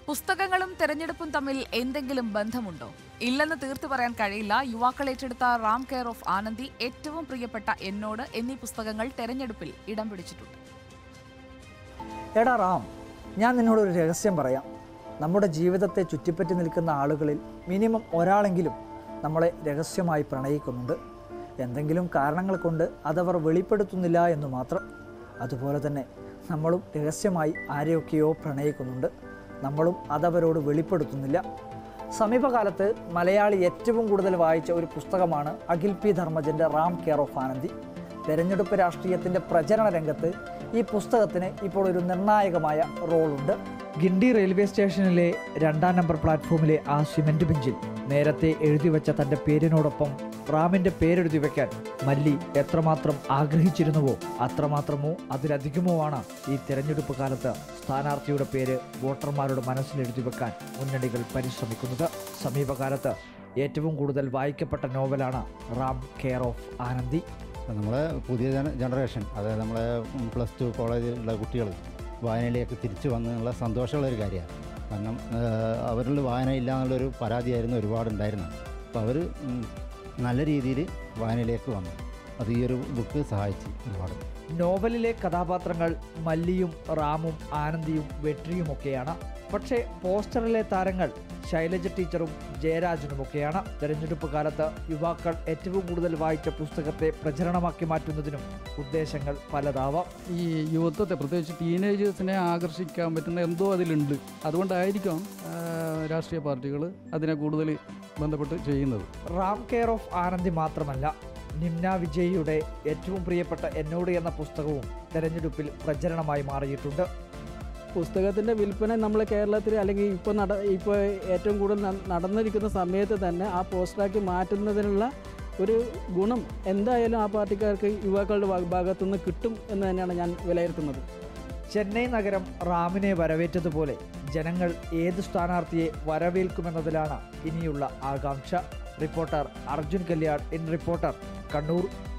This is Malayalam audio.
പുസ്തകങ്ങളും തെരഞ്ഞെടുപ്പും തമ്മിൽ എന്തെങ്കിലും ബന്ധമുണ്ടോ ഇല്ലെന്ന് തീർത്തു പറയാൻ കഴിയില്ല യുവാക്കൾ ഏറ്റെടുത്ത റാം കെയർ ഓഫ് ആനന്ദി ഏറ്റവും പ്രിയപ്പെട്ട എന്നോട് എന്നീ പുസ്തകങ്ങൾ തെരഞ്ഞെടുപ്പിൽ ഇടം പിടിച്ചിട്ടുണ്ട് എടാ റാം ഞാൻ നിന്നോടൊരു രഹസ്യം പറയാം നമ്മുടെ ജീവിതത്തെ ചുറ്റിപ്പറ്റി നിൽക്കുന്ന ആളുകളിൽ മിനിമം ഒരാളെങ്കിലും നമ്മളെ രഹസ്യമായി പ്രണയിക്കുന്നുണ്ട് എന്തെങ്കിലും കാരണങ്ങൾ കൊണ്ട് അതവർ വെളിപ്പെടുത്തുന്നില്ല എന്ന് മാത്രം അതുപോലെ തന്നെ നമ്മളും രഹസ്യമായി ആരെയൊക്കെയോ പ്രണയിക്കുന്നുണ്ട് നമ്മളും അതവരോട് വെളിപ്പെടുത്തുന്നില്ല സമീപകാലത്ത് മലയാളി ഏറ്റവും കൂടുതൽ വായിച്ച ഒരു പുസ്തകമാണ് അഖിൽ പി ധർമ്മജൻ്റെ റാം കെയർ ഓഫ് ആനന്ദി തെരഞ്ഞെടുപ്പ് രാഷ്ട്രീയത്തിൻ്റെ പ്രചരണ രംഗത്ത് ഈ പുസ്തകത്തിന് ഇപ്പോൾ ഒരു നിർണായകമായ റോളുണ്ട് ഗിണ്ടി റെയിൽവേ സ്റ്റേഷനിലെ രണ്ടാം നമ്പർ പ്ലാറ്റ്ഫോമിലെ ആ സിമന്റ് ബെഞ്ചിൽ നേരത്തെ എഴുതി വെച്ച തൻ്റെ പേരിനോടൊപ്പം റാമിൻ്റെ പേരെഴുതി വെക്കാൻ മല്ലി എത്രമാത്രം ആഗ്രഹിച്ചിരുന്നുവോ അത്രമാത്രമോ അതിലധികമോ ആണ് ഈ തെരഞ്ഞെടുപ്പ് കാലത്ത് സ്ഥാനാർത്ഥിയുടെ പേര് വോട്ടർമാരുടെ മനസ്സിൽ എഴുതി വെക്കാൻ മുന്നണികൾ പരിശ്രമിക്കുന്നത് സമീപകാലത്ത് ഏറ്റവും കൂടുതൽ വായിക്കപ്പെട്ട നോവലാണ് റാം കെയർ ഓഫ് ആനന്ദി നമ്മളെ പുതിയ ജന ജനറേഷൻ അതായത് നമ്മളെ പ്ലസ് ടു കോളേജിലുള്ള കുട്ടികൾ വായനയിലേക്ക് തിരിച്ചു വന്നുള്ള സന്തോഷമുള്ള ഒരു കാര്യമാണ് കാരണം ആഹ്, അവരിൽ വായന ഇല്ല എന്നുള്ളൊരു പരാതിയായിരുന്നു ഒരുപാടുണ്ടായിരുന്നത് അപ്പോൾ അവർ നല്ല രീതിയിൽ വായനയിലേക്ക് വന്നു അത് ഈ ഒരു ബുക്ക് സഹായിച്ചു ഒരുപാട് നോവലിലെ കഥാപാത്രങ്ങൾ മല്ലിയും റാമും ആനന്ദിയും വെട്രിയുമൊക്കെയാണ് പക്ഷേ പോസ്റ്ററിലെ താരങ്ങൾ ശൈലജ ടീച്ചറും ജയരാജനുമൊക്കെയാണ് തെരഞ്ഞെടുപ്പ് കാലത്ത് യുവാക്കൾ ഏറ്റവും കൂടുതൽ വായിച്ച പുസ്തകത്തെ പ്രചരണമാക്കി മാറ്റുന്നതിനും ഉദ്ദേശങ്ങൾ പലതാവാം ഈ യുവത്വത്തെ പ്രത്യേകിച്ച് ടീനേജേഴ്സിനെ ആകർഷിക്കാൻ പറ്റുന്ന എന്തോ അതിലുണ്ട് അതുകൊണ്ടായിരിക്കാം ആ, രാഷ്ട്രീയ പാർട്ടികൾ അതിനെ കൂടുതൽ ബന്ധപ്പെട്ട് ചെയ്യുന്നത് റാം കെയർ ഓഫ് ആനന്ദി മാത്രമല്ല നിംന വിജയിയുടെ ഏറ്റവും പ്രിയപ്പെട്ട എന്നോട് എന്ന പുസ്തകവും തെരഞ്ഞെടുപ്പിൽ പ്രചരണമായി മാറിയിട്ടുണ്ട് പുസ്തകത്തിൻ്റെ വിൽപ്പന നമ്മൾ കേരളത്തിൽ അല്ലെങ്കിൽ ഇപ്പോൾ നട ഇപ്പോൾ ഏറ്റവും കൂടുതൽ ന- നടന്നിരിക്കുന്ന സമയത്ത് തന്നെ ആ പോസ്റ്ററാക്കി മാറ്റുന്നതിനുള്ള ഒരു ഗുണം എന്തായാലും ആ പാർട്ടിക്കാർക്ക് യുവാക്കളുടെ ഭാഗ- ഭാഗത്തുനിന്ന് കിട്ടും എന്ന് തന്നെയാണ് ഞാൻ വിലയിരുത്തുന്നത് ചെന്നൈ നഗരം റാമിനെ വരവേറ്റതുപോലെ ജനങ്ങൾ ഏത് സ്ഥാനാർത്ഥിയെ വരവേൽക്കുമെന്നതിലാണ് ഇനിയുള്ള ആകാംക്ഷ reporter Arjun Kalyan in reporter Kannur